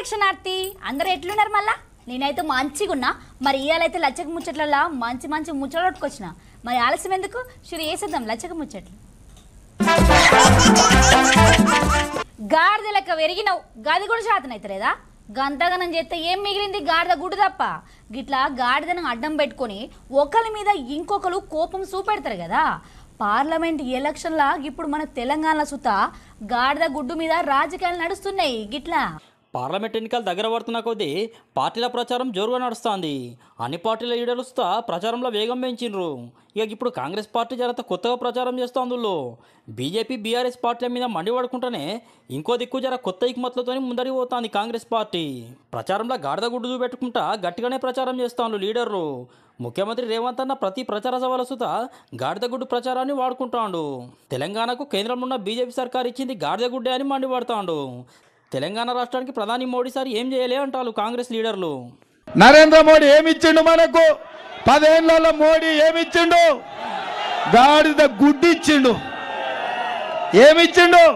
దక్షిణార్తి అందరూ ఎట్లున్నారు మళ్ళా నేనైతే మంచిగా ఉన్నా మరి ఇవాళైతే లచ్చక ముచ్చట్లలో మంచి మంచి ముచ్చట్లు పట్టుకొచ్చిన మరి ఆలస్యం ఎందుకు షురు వేసేద్దాం లచ్చక ముచ్చట్లు గాడిద లెక్క పెరిగినావు గది కూడా శాతం అవుతలేదా గంతగనం చేస్తే ఏం మిగిలింది గాడిద గుడ్డు తప్ప గిట్లా గాడిదను అడ్డం పెట్టుకొని ఒకరి మీద ఇంకొకరు కోపం చూపెడతారు కదా పార్లమెంట్ ఎలక్షన్లా ఇప్పుడు మన తెలంగాణ సుత గాడిద గుడ్డు మీద రాజకీయాలు నడుస్తున్నాయి గిట్లా పార్లమెంట్ ఎన్నికలు దగ్గర పడుతున్న కొద్దీ పార్టీల ప్రచారం జోరుగా నడుస్తోంది అన్ని పార్టీల లీడర్లతో ప్రచారంలో వేగం పెంచిండ్రు ఇక ఇప్పుడు కాంగ్రెస్ పార్టీ జనంత కొత్తగా ప్రచారం చేస్తోందులో బీజేపీ బీఆర్ఎస్ పార్టీల మీద మండి పడుకుంటేనే ఇంకో దిక్కు జర కొత్త ఇక్మత్లతో ముందరికి పోతోంది కాంగ్రెస్ పార్టీ ప్రచారంలో గాడిద గుడ్డు చూపెట్టుకుంటా గట్టిగానే ప్రచారం చేస్తాను లీడర్లు ముఖ్యమంత్రి రేవంత్ అన్న ప్రతి ప్రచార సభల సుత గాడిదగుడ్డు ప్రచారాన్ని వాడుకుంటాడు తెలంగాణకు కేంద్రంలో ఉన్న బీజేపీ సర్కార్ ఇచ్చింది గాడిదగుడ్డే అని మండిపడతాడు తెలంగాణ రాష్ట్రానికి ప్రధాని మోడీ సార్ ఏం చేయలే అంటారు కాంగ్రెస్ లీడర్లు నరేంద్ర మోడీ ఏమిచ్చిండు మనకు పదేళ్లలో మోడీ ఏమిచ్చిండు గాడిద గుడ్డి ఇచ్చిండు ఏమిచ్చిండు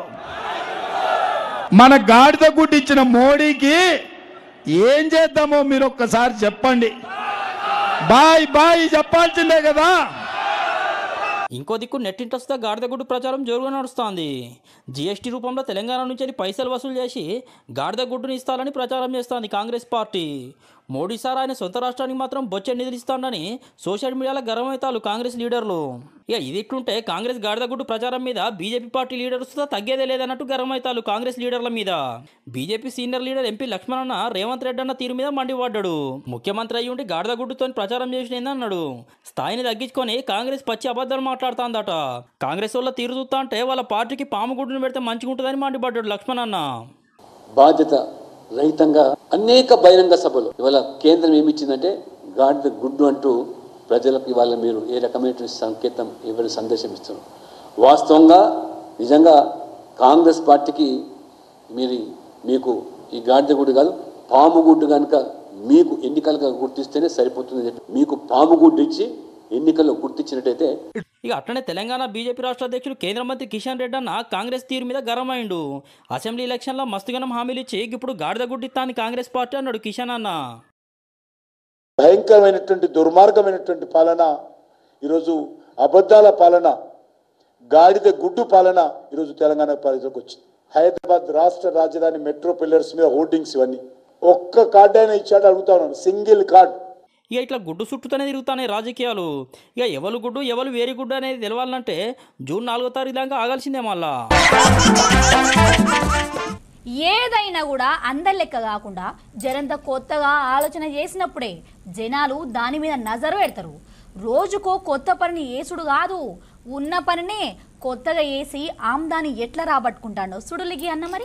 మన గాడిద గుడ్డి ఇచ్చిన మోడీకి ఏం చేద్దామో మీరు ఒక్కసారి చెప్పండి బాయ్ బాయ్ చెప్పాల్సిందే కదా ఇంకో దిక్కు నెట్టింట వస్తే గాడిదగుడ్డు ప్రచారం జోరుగా నడుస్తోంది జీఎస్టీ రూపంలో తెలంగాణ నుంచి వెళ్ళి పైసలు వసూలు చేసి గాడిదగుడ్డుని ఇస్తారని ప్రచారం చేస్తోంది కాంగ్రెస్ పార్టీ మోడీ సార్ ఆయన సొంత రాష్ట్రానికి మాత్రం బొచ్చే నిధులు ఇస్తాడని సోషల్ మీడియాలో గర్వమవుతారు కాంగ్రెస్ లీడర్లు ఇక ఇది ఇట్లుంటే కాంగ్రెస్ గాడిదగుడ్డు ప్రచారం మీద బీజేపీ పార్టీ లీడర్స్ తగ్గేదే లేదన్నట్టు గర్వమవుతారు కాంగ్రెస్ లీడర్ల మీద బీజేపీ సీనియర్ లీడర్ ఎంపీ లక్ష్మణన్న రేవంత్ రెడ్డి అన్న తీరు మీద మండిపడ్డాడు ముఖ్యమంత్రి అయ్యి ఉండి గాడిదగుడ్డుతో ప్రచారం చేసిన అన్నాడు స్థాయిని తగ్గించుకొని కాంగ్రెస్ పచ్చి అబద్ధాలు మాట్లాడుతాందట కాంగ్రెస్ వాళ్ళ తీరు చూస్తా అంటే వాళ్ళ పార్టీకి పాము గుడ్డును పెడితే మంచిగా ఉంటుందని మండిపడ్డాడు లక్ష్మణన్న బాధ్యత రహితంగా అనేక బహిరంగ సభలు ఇవాళ కేంద్రం ఏమి ఇచ్చిందంటే గాడిద గుడ్డు అంటూ ప్రజలకు ఇవాళ మీరు ఏ రకమైనటువంటి సంకేతం ఇవ్వని సందేశం ఇస్తున్నారు వాస్తవంగా నిజంగా కాంగ్రెస్ పార్టీకి మీరు మీకు ఈ గాడిద గుడ్డు కాదు పాము గుడ్డు కనుక మీకు ఎన్నికలుగా గుర్తిస్తేనే సరిపోతుంది చెప్పి మీకు పాము గుడ్డు ఇచ్చి ఎన్నికల్లో గుర్తించినట్టయితే ఇక అట్లనే తెలంగాణ బీజేపీ రాష్ట్ర అధ్యక్షుడు కేంద్ర మంత్రి కిషన్ రెడ్డి అన్న కాంగ్రెస్ తీరు మీద గరమైండు అసెంబ్లీ ఎలక్షన్లో మస్తుగనం హామీలు ఇచ్చి ఇప్పుడు గాడిద గుడ్డిస్తాను కాంగ్రెస్ పార్టీ అన్నాడు కిషన్ అన్న భయంకరమైనటువంటి దుర్మార్గమైనటువంటి పాలన ఈరోజు అబద్ధాల పాలన గాడిద గుడ్డు పాలన ఈరోజు తెలంగాణ పరిధిలోకి వచ్చింది హైదరాబాద్ రాష్ట్ర రాజధాని మెట్రో పిల్లర్స్ మీద హోర్డింగ్స్ ఇవన్నీ ఒక్క కార్డు అయినా ఇచ్చాడు అడుగుతా ఉన్నాను సింగిల్ కార్డ్ ఇక ఇట్లా గుడ్డు చుట్టూతోనే తిరుగుతానే రాజకీయాలు ఇక ఎవరు గుడ్డు ఎవరు వేరే గుడ్డు అనేది తెలవాలంటే జూన్ నాలుగో తారీఖు దాకా ఆగాల్సిందే మళ్ళా ఏదైనా కూడా అందరి లెక్క కాకుండా జరంత కొత్తగా ఆలోచన చేసినప్పుడే జనాలు దాని మీద నజరు పెడతారు రోజుకో కొత్త పనిని ఏసుడు కాదు ఉన్న పనినే కొత్తగా వేసి ఆమ్దాని ఎట్లా రాబట్టుకుంటాడో సుడులిగి అన్న మరి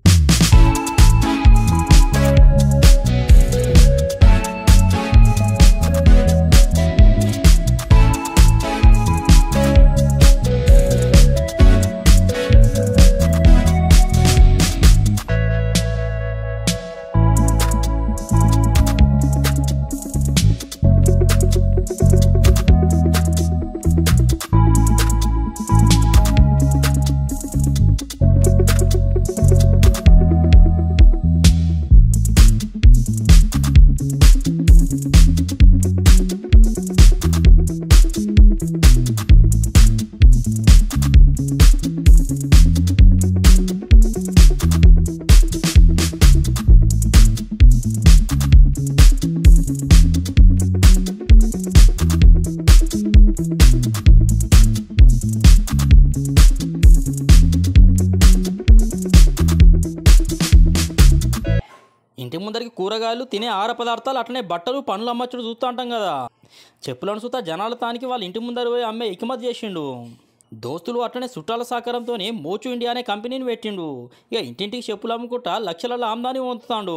ఇంటి ముందరికి కూరగాయలు తినే ఆహార పదార్థాలు అట్లనే బట్టలు పండ్లు అమ్మచ్చుడు చూస్తూ ఉంటాం కదా చెప్పులను చూస్తా జనాల తానికి వాళ్ళ ఇంటి ముందర పోయి అమ్మే ఎగుమతి చేసిండు దోస్తులు అట్లనే చుట్టాల సహకారంతో మోచు ఇండియా అనే కంపెనీని పెట్టిండు ఇక ఇంటింటికి చెప్పులు అమ్ముకుంటా లక్షల ఆమ్దాని పొందుతాడు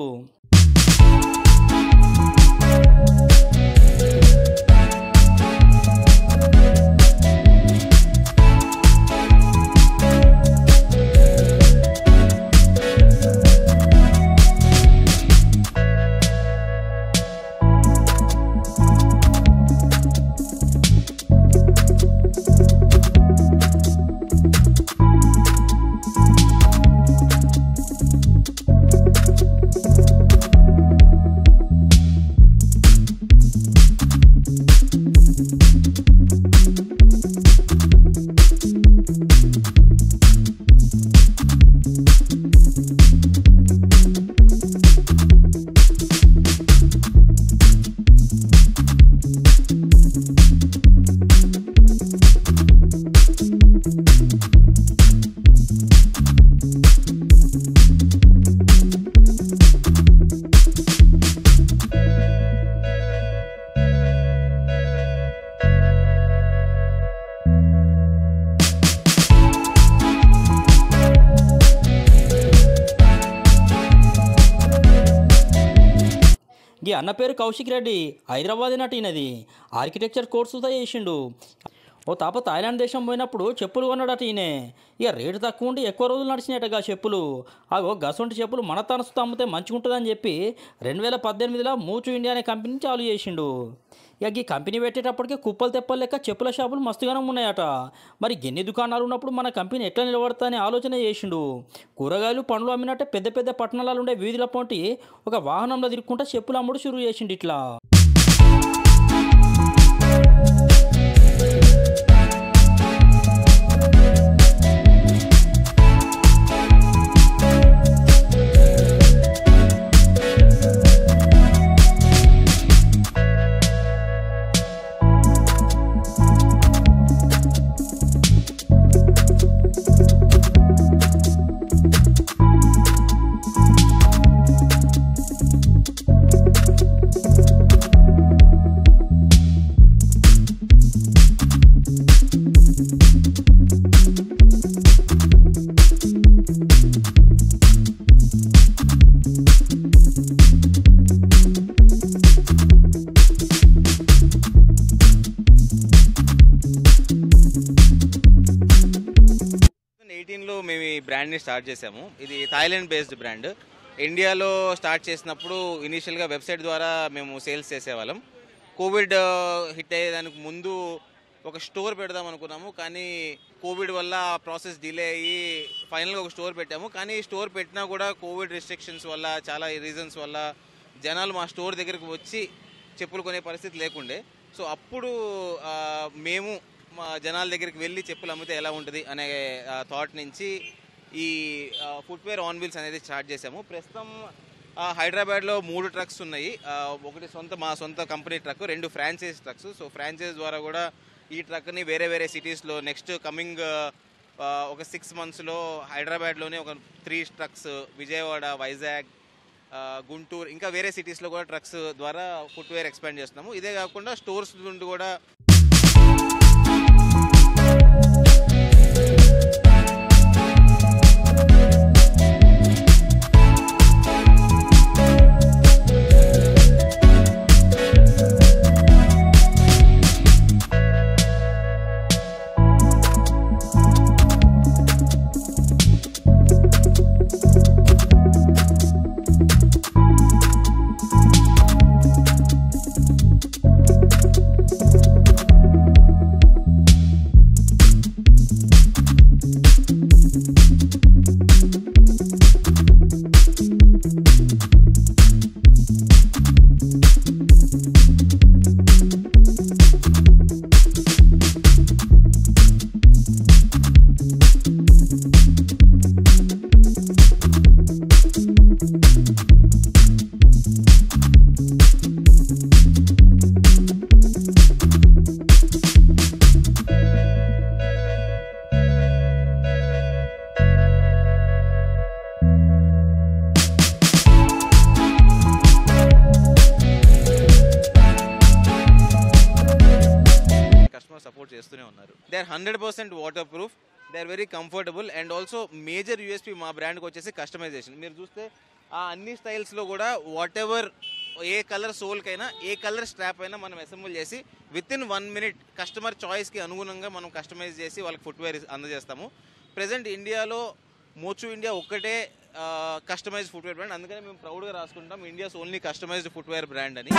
ఈ అన్న పేరు కౌశిక్ రెడ్డి హైదరాబాద్ నటినది ఆర్కిటెక్చర్ కోర్సుతో చేసిండు ఓ తాప థాయిలాండ్ దేశం పోయినప్పుడు చెప్పులు కొన్నాడట ఈయనే ఇక రేటు తక్కువ ఉండి ఎక్కువ రోజులు నడిచినట్టుగా చెప్పులు అగో గసొంటి చెప్పులు మన తనసుతో అమ్మితే మంచిగుంటుందని చెప్పి రెండు వేల పద్దెనిమిదిలో మూచు ఇండియా అనే కంపెనీ చాలు చేసిండు ఇక ఈ కంపెనీ పెట్టేటప్పటికి కుప్పలు తెప్పలు లెక్క చెప్పుల షాపులు మస్తుగానే ఉన్నాయట మరి ఎన్ని దుకాణాలు ఉన్నప్పుడు మన కంపెనీ ఎట్లా నిలబడతా అనే ఆలోచన చేసిండు కూరగాయలు పండ్లు అమ్మినట్టే పెద్ద పెద్ద పట్టణాలలో ఉండే వీధుల పొంటి ఒక వాహనంలో తిరుక్కుంటా చెప్పులు అమ్ముడు షురూ చేసిండు ఇట్లా ఎయిటీన్లో మేము ఈ బ్రాండ్ని స్టార్ట్ చేసాము ఇది థాయిలాండ్ బేస్డ్ బ్రాండ్ ఇండియాలో స్టార్ట్ చేసినప్పుడు ఇనీషియల్గా వెబ్సైట్ ద్వారా మేము సేల్స్ చేసేవాళ్ళం కోవిడ్ హిట్ అయ్యేదానికి ముందు ఒక స్టోర్ పెడదాం అనుకున్నాము కానీ కోవిడ్ వల్ల ఆ ప్రాసెస్ డిలే అయ్యి ఫైనల్గా ఒక స్టోర్ పెట్టాము కానీ స్టోర్ పెట్టినా కూడా కోవిడ్ రెస్ట్రిక్షన్స్ వల్ల చాలా రీజన్స్ వల్ల జనాలు మా స్టోర్ దగ్గరికి వచ్చి చెప్పులు కొనే పరిస్థితి లేకుండే సో అప్పుడు ఆ, మేము మా జనాల దగ్గరికి వెళ్ళి చెప్పులు అమ్మితే ఎలా ఉంటుంది అనే థాట్ నుంచి ఈ ఫుట్వేర్ ఆన్ వీల్స్ అనేది స్టార్ట్ చేసాము ప్రస్తుతం ఆ, హైదరాబాద్లో మూడు ట్రక్స్ ఉన్నాయి ఆ, ఒకటి సొంత మా సొంత కంపెనీ ట్రక్ రెండు ఫ్రాంచైజ్ ట్రక్స్ సో ఫ్రాంచైజ్ ద్వారా కూడా ఈ ట్రక్ని వేరే వేరే సిటీస్లో నెక్స్ట్ కమింగ్ ఒక సిక్స్ మంత్స్లో హైదరాబాద్లోనే ఒక త్రీ ట్రక్స్ విజయవాడ వైజాగ్ ఆ, గుంటూరు ఇంకా వేరే సిటీస్లో కూడా ట్రక్స్ ద్వారా ఫుట్వేర్ ఎక్స్పాండ్ చేస్తున్నాము ఇదే కాకుండా స్టోర్స్ నుండి కూడా కస్టమర్ సపోర్ట్ చేస్తూనే ఉన్నారు they are hundred percent waterproof they are very comfortable and also major USP మా బ్రాండ్కి వచ్చేసి కస్టమైజేషన్ మీరు చూస్తే ఆ అన్ని స్టైల్స్లో కూడా వాట్ ఎవర్ ఏ కలర్ సోల్కైనా ఏ కలర్ స్ట్రాప్ అయినా మనం అసెంబుల్ చేసి within one minute customer చాయిస్కి అనుగుణంగా మనం కస్టమైజ్ చేసి వాళ్ళకి ఫుట్వేర్ అందజేస్తాము ప్రజెంట్ ఇండియాలో మోచు ఇండియా ఒక్కటే కస్టమైజ్ ఫుట్వేర్ బ్రాండ్ అందుకని మేము ప్రౌడ్గా రాసుకుంటాం India's only customised footwear brand అని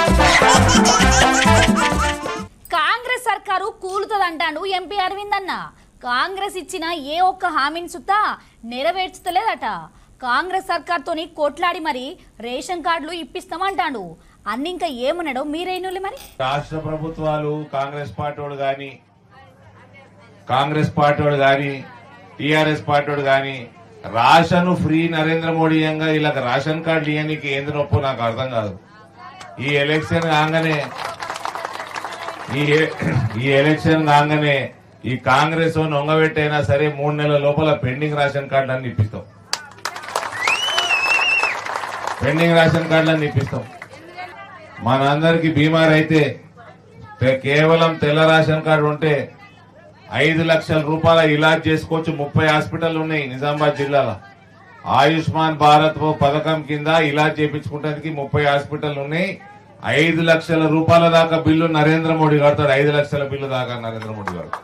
కాంగ్రెస్ సర్కారు కూలుతుందంటాడు ఎంపీ అరవింద్ అన్న కాంగ్రెస్ ఇచ్చిన ఏ ఒక్క హామీని సుతా నెరవేర్చుతలేదట కాంగ్రెస్ సర్కార్తోని కొట్లాడి మరి రేషన్ కార్డులు ఇప్పిస్తామంటాడు అన్ని ఇంకా ఏమన్నాడో మీరేనులే మరి రాష్ట్ర ప్రభుత్వాలు కాంగ్రెస్ పార్టీ వాళ్ళు కానీ కాంగ్రెస్ పార్టీ వాడు కానీ టీఆర్ఎస్ పార్టీ వాడు కానీ రేషన్ ఫ్రీ నరేంద్ర మోడీ ఇయ్యంగా వీళ్ళకి రేషన్ కార్డు ఇవ్వడానికి ఏంది నొప్పు నాకు అర్థం కాదు ఈ ఎలక్షన్ కాగానే ఈ ఈ ఎలక్షన్ కాగానే ఈ కాంగ్రెస్ నొంగబెట్టైనా సరే మూడు నెలల లోపల పెండింగ్ రేషన్ కార్డులన్నీ ఇప్పిస్తాం పెండింగ్ రేషన్ కార్డులన్నీ ఇప్పిస్తాం మనందరికి బీమార్ అయితే తే- కేవలం తెల్ల రేషన్ కార్డు ఉంటే ఐదు లక్షల రూపాయల ఇలాజ్ చేసుకోవచ్చు ముప్పై హాస్పిటల్ ఉన్నాయి నిజామాబాద్ జిల్లాలో ఆయుష్మాన్ భారత్ పథకం కింద ఇలాజ్ చేయించుకోవడానికి ముప్పై హాస్పిటల్ ఉన్నాయి ఐదు లక్షల రూపాయల దాకా బిల్లు నరేంద్ర మోడీ కడతాడు ఐదు లక్షల బిల్లు దాకా నరేంద్ర మోడీ కడతాడు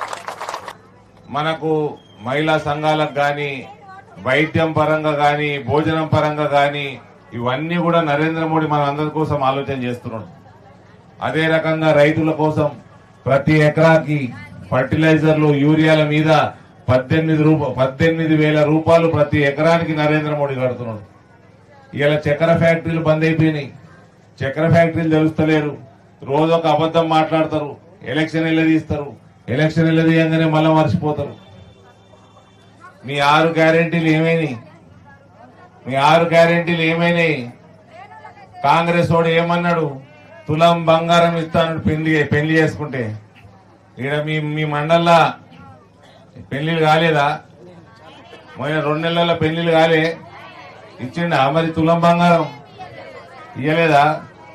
మనకు మహిళా సంఘాలకు గాని వైద్యం పరంగా గాని భోజనం పరంగా గాని ఇవన్నీ కూడా నరేంద్ర మోడీ మన అందరి కోసం ఆలోచన చేస్తున్నాడు అదే రకంగా రైతుల కోసం ప్రతి ఎకరాకి ఫర్టిలైజర్లు యూరియాల మీద పద్దెనిమిది రూప పద్దెనిమిది వేల రూపాయలు ప్రతి ఎకరానికి నరేంద్ర మోడీ కడుతున్నాడు ఇలా చక్కెర ఫ్యాక్టరీలు బంద్ అయిపోయినాయి చక్కెర ఫ్యాక్టరీలు తెలుస్తలేరు రోజు ఒక అబద్ధం మాట్లాడతారు ఎలక్షన్ తీస్తారు ఎలక్షన్ తీయంగానే మళ్ళీ మర్చిపోతారు మీ ఆరు గ్యారెంటీలు ఏమైనాయి మీ ఆరు గ్యారెంటీలు ఏమైనాయి కాంగ్రెస్ వాడు ఏమన్నాడు తులం బంగారం ఇస్తాను పెళ్లి పెళ్లి చేసుకుంటే ఈడ మీ మీ మండల్లా పెళ్లిళ్ళు కాలేదా మొన్న రెండు నెలల పెళ్లిళ్ళు కాలే ఇచ్చిండా మరి తులం బంగారం ఇయ్యలేదా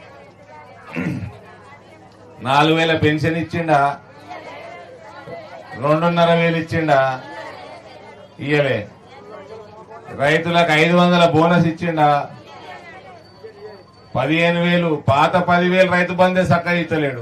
నాలుగు వేల పెన్షన్ ఇచ్చిండా రెండున్నర వేలు ఇచ్చిండా ఇయ్యలే రైతులకు ఐదు వందల బోనస్ ఇచ్చిండా పదిహేను వేలు పాత పదివేలు రైతు బందే చక్కగా ఇస్తలేడు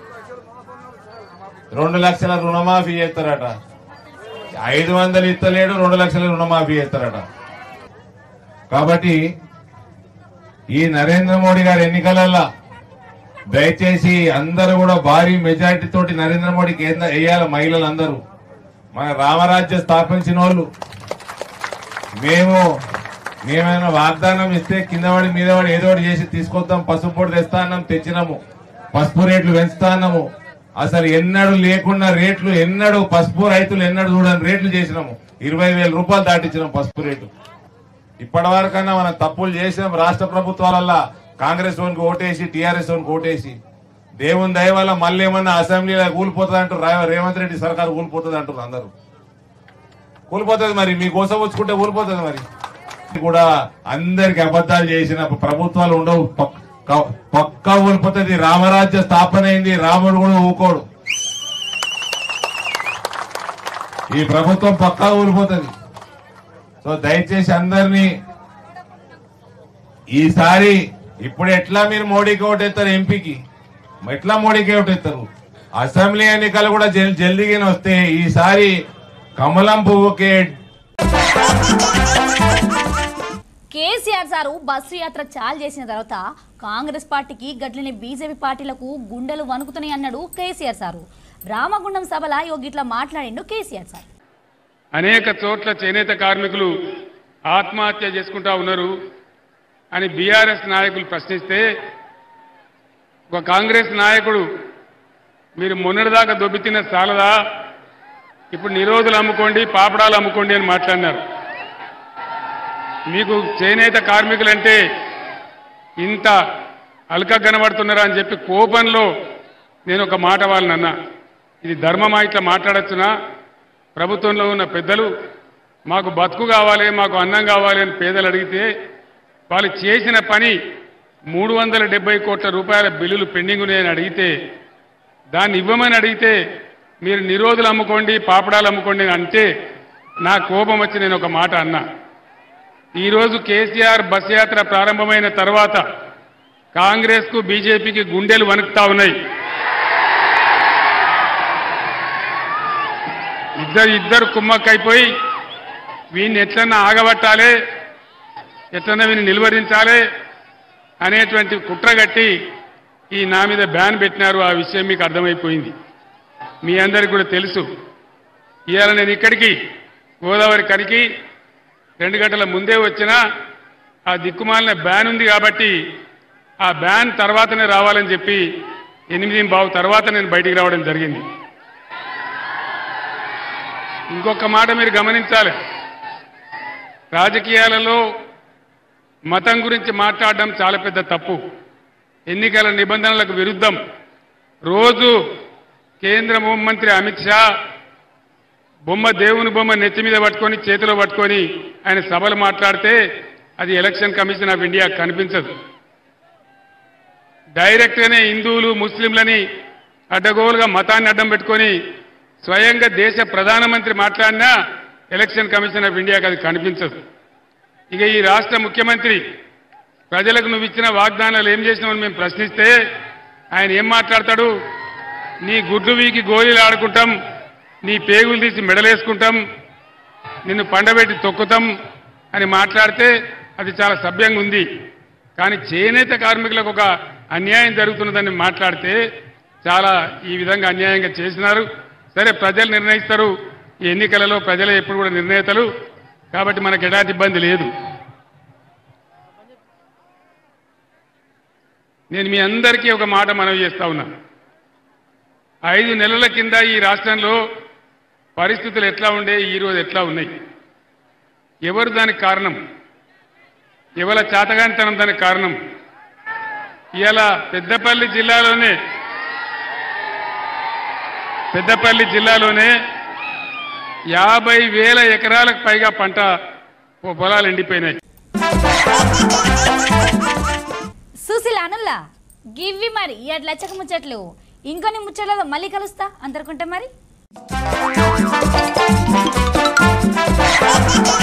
రెండు లక్షల రుణమాఫీ చేస్తారట ఐదు వందలు ఇస్తలేడు రెండు లక్షల రుణమాఫీ చేస్తారట కాబట్టి ఈ నరేంద్ర మోడీ గారి ఎన్నికలల్లో దయచేసి అందరూ కూడా భారీ మెజారిటీ తోటి నరేంద్ర మోడీకి ఏంద- వేయాలి మహిళలందరూ మన రామరాజ్యం స్థాపించిన వాళ్ళు మేము మేమైనా వాగ్దానం ఇస్తే కింద పడి మీద పడి ఏదో ఒకటి చేసి తీసుకొద్దాం పసుపు పొడి తెస్తా అన్నాం తెచ్చినాము పసుపు రేట్లు పెంచుతా అన్నాము అసలు ఎన్నడూ లేకుండా రేట్లు ఎన్నడూ పసుపు రైతులు ఎన్నడూ చూడని రేట్లు చేసినాము ఇరవై వేల రూపాయలు దాటించినాం పసుపు రేటు ఇప్పటి వరకన్నా మనం తప్పులు చేసినాం రాష్ట్ర ప్రభుత్వాలల్లా కాంగ్రెస్ ఓన్కి ఓటేసి టీఆర్ఎస్ ఓన్కి ఓటేసి దేవుని దయ వల్ల మళ్ళీ ఏమన్నా అసెంబ్లీలో కూలిపోతుంది అంటారు రా- రేవంత్ రెడ్డి సర్కారు కూలిపోతుంది అంటారు అందరూ కూలిపోతుంది మరి మీకోసం వచ్చుకుంటే కూలిపోతుంది మరి కూడా అందరికి అబద్ధాలు చేసిన ప్రభుత్వాలు ఉండవు పక్క పక్కా కూలిపోతుంది రామరాజ్య స్థాపన అయింది రాముడు కూడా ఊకోడు ఈ ప్రభుత్వం పక్కా ఊరిపోతుంది సో దయచేసి అందరినీ ఈసారి ఇప్పుడు ఎట్లా మీరు మోడీకి ఓటేస్తారు ఎంపీకి ఎట్లా మోడీకి ఓటేస్తారు అసెంబ్లీ ఎన్నికలు కూడా జల్- జల్దిగానే వస్తే ఈసారి కమలం పువ్వుకే కేసీఆర్ సారు బస్సు యాత్ర చాలు చేసిన తర్వాత కాంగ్రెస్ పార్టీకి గట్లని బీజేపీ పార్టీలకు గుండెలు వణుకుతున్నాయి అన్నాడు కేసీఆర్ సారు రామగుండం సభల యోగిట్లా మాట్లాడిండు కేసీఆర్ సార్ అనేక చోట్ల చేనేత కార్మికులు ఆత్మహత్య చేసుకుంటా ఉన్నారు అని బీఆర్ఎస్ నాయకులు ప్రశ్నిస్తే ఒక కాంగ్రెస్ నాయకుడు మీరు మొన్నటిదాకా దొబ్బితిన్న చాలదా ఇప్పుడు నిరోధులు అమ్ముకోండి పాపడాలు అమ్ముకోండి అని మాట్లాడినారు మీకు చేనేత కార్మికులంటే ఇంత అల్క కనబడుతున్నారా అని చెప్పి కోపంలో నేను ఒక మాట వాళ్ళని అన్నా ఇది ధర్మమా ఇట్లా మాట్లాడచ్చునా ప్రభుత్వంలో ఉన్న పెద్దలు మాకు బతుకు కావాలి మాకు అన్నం కావాలి అని పేదలు అడిగితే వాళ్ళు చేసిన పని మూడు వందల డెబ్బై కోట్ల రూపాయల బిల్లులు పెండింగ్ ఉన్నాయని అడిగితే దాన్ని ఇవ్వమని అడిగితే మీరు నిరోధులు అమ్ముకోండి పాపడాలు అమ్ముకోండి అని అంటే నా కోపం వచ్చి నేను ఒక మాట అన్నా ఈరోజు కేసీఆర్ బస్ యాత్ర ప్రారంభమైన తర్వాత కాంగ్రెస్కు బీజేపీకి గుండెలు వణుకుతా ఉన్నాయి ఇద్దరు ఇద్దరు కుమ్మక్కైపోయి వీడిని ఎట్లన్నా ఆగబట్టాలి ఎట్లన్నా వీని నిలువరించాలి అనేటువంటి కుట్రగట్టి ఈ నా మీద బ్యాన్ పెట్టినారు ఆ విషయం మీకు అర్థమైపోయింది మీ అందరికి కూడా తెలుసు ఇవాళ నేను ఇక్కడికి గోదావరి కరికి రెండు గంటల ముందే వచ్చినా ఆ దిక్కుమాలిన బ్యాన్ ఉంది కాబట్టి ఆ బ్యాన్ తర్వాతనే రావాలని చెప్పి ఎనిమిది బావు తర్వాత నేను బయటికి రావడం జరిగింది ఇంకొక మాట మీరు గమనించాలి రాజకీయాలలో మతం గురించి మాట్లాడడం చాలా పెద్ద తప్పు ఎన్నికల నిబంధనలకు విరుద్ధం రోజు కేంద్ర హోంమంత్రి అమిత్ షా బొమ్మ దేవుని బొమ్మ నెత్తి మీద పట్టుకొని చేతిలో పట్టుకొని ఆయన సభలు మాట్లాడితే అది ఎలక్షన్ కమిషన్ ఆఫ్ ఇండియా కనిపించదు డైరెక్ట్గానే హిందువులు ముస్లింలని అడ్డగోలుగా మతాన్ని అడ్డం పెట్టుకొని స్వయంగా దేశ ప్రధానమంత్రి మాట్లాడినా ఎలక్షన్ కమిషన్ ఆఫ్ ఇండియాకి అది కనిపించదు ఇక ఈ రాష్ట్ర ముఖ్యమంత్రి ప్రజలకు నువ్వు ఇచ్చిన వాగ్దానాలు ఏం చేసినావని మేము ప్రశ్నిస్తే ఆయన ఏం మాట్లాడతాడు నీ గుడ్డు వీకి గోళీలు ఆడుకుంటాం నీ పేగులు తీసి మెడలేసుకుంటాం నిన్ను పండబెట్టి తొక్కుతాం అని మాట్లాడితే అది చాలా సభ్యంగా ఉంది కానీ చేనేత కార్మికులకు ఒక అన్యాయం జరుగుతున్నదని మాట్లాడితే చాలా ఈ విధంగా అన్యాయంగా చేసినారు సరే ప్రజలు నిర్ణయిస్తారు ఈ ఎన్నికలలో ప్రజలే ఎప్పుడు కూడా నిర్ణేతలు కాబట్టి మనకు ఎలాంటి ఇబ్బంది లేదు నేను మీ అందరికీ ఒక మాట మనవి చేస్తా ఉన్నా ఐదు నెలల కింద ఈ రాష్ట్రంలో పరిస్థితులు ఎట్లా ఉండే ఈరోజు ఎట్లా ఉన్నాయి ఎవరు దానికి కారణం ఎవల చాతగానితనం దానికి కారణం ఇలా పెద్దపల్లి జిల్లాలోనే పెద్దపల్లి జిల్లాలోనే యాభై వేల ఎకరాలకు పైగా పంట పొ- పొలాలు ఎండిపోయినాయి సుశీల అనుల్లా గివ్వి మరి ఇట్లా లచ్చక ముచ్చట్లు ఇంకొన్ని ముచ్చట్లతో మళ్ళీ కలుస్తా అందరుకుంటే మరి